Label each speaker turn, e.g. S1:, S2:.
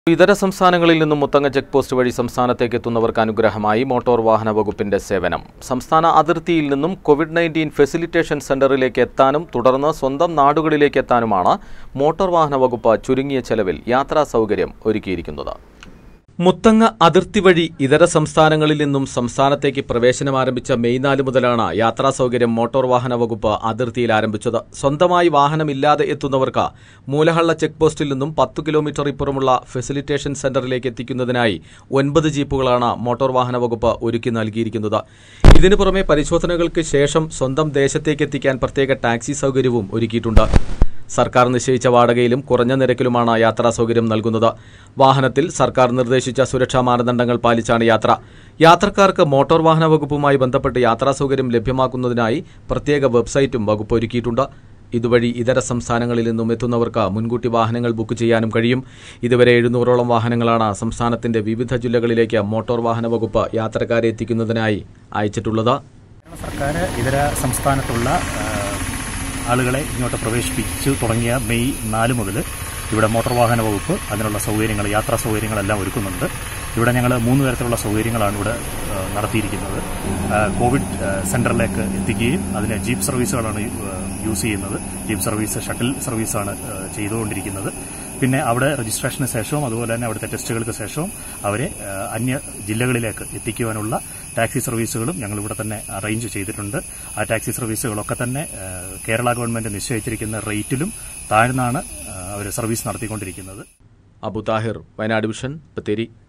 S1: ഇതര സംസ്ഥാനങ്ങളിൽ നിന്നും മുത്തങ്ങ ചെക്ക് പോസ്റ്റ് വഴി സംസ്ഥാനത്തേക്ക് എത്തുന്നവർക്ക് അനുഗ്രഹമായി മോട്ടോർ വാഹന വകുപ്പിന്റെ സേവനം സംസ്ഥാന അതിർത്തിയിൽ നിന്നും കോവിഡ് നയൻറ്റീൻ ഫെസിലിറ്റേഷൻ സെന്ററിലേക്ക് എത്താനും തുടർന്ന് സ്വന്തം നാടുകളിലേക്ക് എത്താനുമാണ് മോട്ടോർ വാഹന വകുപ്പ് ചുരുങ്ങിയ ചെലവിൽ യാത്രാ സൗകര്യം ഒരുക്കിയിരിക്കുന്നത് മുത്തങ്ങ അതിർത്തി വഴി ഇതര സംസ്ഥാനങ്ങളിൽ നിന്നും സംസ്ഥാനത്തേക്ക് പ്രവേശനം ആരംഭിച്ച മെയ് നാല് മുതലാണ് യാത്രാ സൗകര്യം മോട്ടോർ വാഹന വകുപ്പ് അതിർത്തിയിൽ ആരംഭിച്ചത് സ്വന്തമായി വാഹനമില്ലാതെ എത്തുന്നവർക്ക് മൂലഹള്ള ചെക്ക് പോസ്റ്റിൽ നിന്നും പത്ത് കിലോമീറ്റർ ഇപ്പുറമുള്ള ഫെസിലിറ്റേഷൻ സെന്ററിലേക്ക് എത്തിക്കുന്നതിനായി ഒൻപത് ജീപ്പുകളാണ് മോട്ടോർ വാഹന വകുപ്പ് ഒരുക്കി നൽകിയിരിക്കുന്നത് ഇതിനു പുറമെ പരിശോധനകൾക്ക് ശേഷം സ്വന്തം ദേശത്തേക്ക് എത്തിക്കാൻ പ്രത്യേക ടാക്സി സൗകര്യവും ഒരുക്കിയിട്ടുണ്ട് സർക്കാർ നിശ്ചയിച്ച വാടകയിലും കുറഞ്ഞ നിരക്കിലുമാണ് യാത്രാ സൗകര്യം നൽകുന്നത് വാഹനത്തിൽ സർക്കാർ നിർദ്ദേശിച്ച സുരക്ഷാ മാനദണ്ഡങ്ങൾ പാലിച്ചാണ് യാത്ര യാത്രക്കാർക്ക് മോട്ടോർ വാഹന വകുപ്പുമായി ബന്ധപ്പെട്ട് യാത്രാ സൗകര്യം ലഭ്യമാക്കുന്നതിനായി പ്രത്യേക വെബ്സൈറ്റും വകുപ്പ് ഒരുക്കിയിട്ടുണ്ട് ഇതുവഴി ഇതര സംസ്ഥാനങ്ങളിൽ നിന്നും എത്തുന്നവർക്ക് മുൻകൂട്ടി വാഹനങ്ങൾ ബുക്ക് ചെയ്യാനും കഴിയും ഇതുവരെ എഴുന്നൂറോളം വാഹനങ്ങളാണ് സംസ്ഥാനത്തിന്റെ വിവിധ ജില്ലകളിലേക്ക് മോട്ടോർ വാഹന വകുപ്പ് യാത്രക്കാരെ എത്തിക്കുന്നതിനായി അയച്ചിട്ടുള്ളത്
S2: കേരള സർക്കാർ ഇതര സംസ്ഥാനത്തുള്ള ആ, ആളുകളെ ഇങ്ങോട്ട് പ്രവേശിപ്പിച്ചു തുടങ്ങിയ മെയ് നാല് മുതൽ ഇവിടെ മോട്ടോർ വാഹന വകുപ്പ് അതിനുള്ള സൗകര്യങ്ങൾ യാത്രാ സൗകര്യങ്ങളെല്ലാം ഒരുക്കുന്നുണ്ട് ഇവിടെ ഞങ്ങൾ മൂന്ന് തരത്തിലുള്ള സൗകര്യങ്ങളാണ് ഇവിടെ ആ, നടത്തിയിരിക്കുന്നത് ആ, കോവിഡ് ആ, സെന്ററിലേക്ക് എത്തിക്കുകയും അതിന് ജീപ്പ് സർവീസുകളാണ് യു- ആ, യൂസ് ചെയ്യുന്നത് ജീപ്പ് സർവീസ് ഷട്ടിൽ സർവീസാണ് ആ, ചെയ്തുകൊണ്ടിരിക്കുന്നത് പിന്നെ അവിടെ രജിസ്ട്രേഷന് ശേഷവും അതുപോലെ തന്നെ അവിടുത്തെ ടെസ്റ്റുകൾക്ക് ശേഷവും അവരെ ആ, അന്യ ജില്ലകളിലേക്ക് എത്തിക്കുവാനുള്ള ടാക്സി സർവീസുകളും ഞങ്ങൾ ഇവിടെ തന്നെ അറേഞ്ച് ചെയ്തിട്ടുണ്ട് ആ ടാക്സി സർവീസുകളൊക്കെ തന്നെ ആ, കേരള ഗവൺമെന്റ് നിശ്ചയിച്ചിരിക്കുന്ന റേറ്റിലും താഴ്ന്നാണ് അവർ സർവീസ് നടത്തിക്കൊണ്ടിരിക്കുന്നത്
S1: അബു താഹിർ വയനാട് വിഷൻ ബത്തേരി